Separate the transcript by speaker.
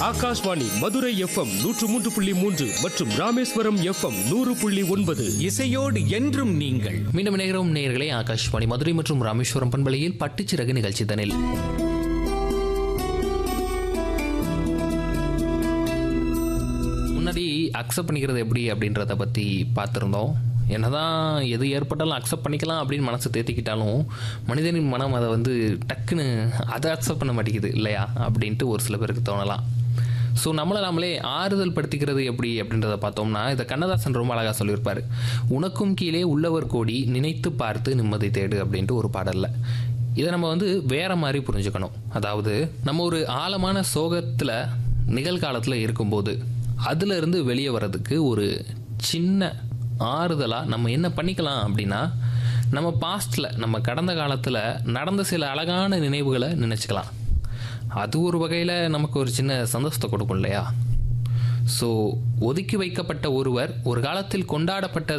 Speaker 1: Akashvani Madurai FM நூற்று மூன்று புள்ளி மூன்று மற்றும் ராமேஸ்வரம் எஃப்எம் நூறு புள்ளி ஒன்பது
Speaker 2: இசையோடு என்றும் நீங்கள்
Speaker 3: மீண்டும் இணைகிறோம் நேயர்களே ஆகாஷ்வாணி மதுரை மற்றும் ராமேஸ்வரம் பண்பலையில் பட்டுச்சிறகு நிகழ்ச்சி தனில் முன்னாடி அக்செப்ட் பண்ணிக்கிறது எப்படி அப்படின்றத பற்றி பார்த்துருந்தோம் என்னதான் எது ஏற்பட்டாலும் அக்செப்ட் பண்ணிக்கலாம் அப்படின்னு மனசை தேத்திக்கிட்டாலும் மனிதனின் மனம் அதை வந்து டக்குன்னு அதை அக்செப்ட் பண்ண மாட்டேங்குது இல்லையா அப்படின்ட்டு ஒரு சில பேருக்கு தோணலாம் ஸோ நம்மளை நாமளே ஆறுதல் படுத்திக்கிறது எப்படி அப்படின்றத பார்த்தோம்னா இதை கண்ணதாசன் ரொம்ப அழகாக சொல்லியிருப்பார் உனக்கும் கீழே உள்ளவர் கோடி நினைத்து பார்த்து நிம்மதி தேடு அப்படின்ட்டு ஒரு பாடல்ல இதை நம்ம வந்து வேற மாதிரி புரிஞ்சுக்கணும் அதாவது நம்ம ஒரு ஆழமான சோகத்தில் நிகழ்காலத்தில் இருக்கும்போது அதுல இருந்து வெளியே வர்றதுக்கு ஒரு சின்ன ஆறுதலாக நம்ம என்ன பண்ணிக்கலாம் அப்படின்னா நம்ம பாஸ்டில் நம்ம கடந்த காலத்தில் நடந்த சில அழகான நினைவுகளை நினச்சிக்கலாம் அது ஒரு வகையில் நமக்கு ஒரு சின்ன சந்தோஷத்தை கொடுக்கும் இல்லையா ஸோ ஒதுக்கி வைக்கப்பட்ட ஒருவர் ஒரு காலத்தில் கொண்டாடப்பட்ட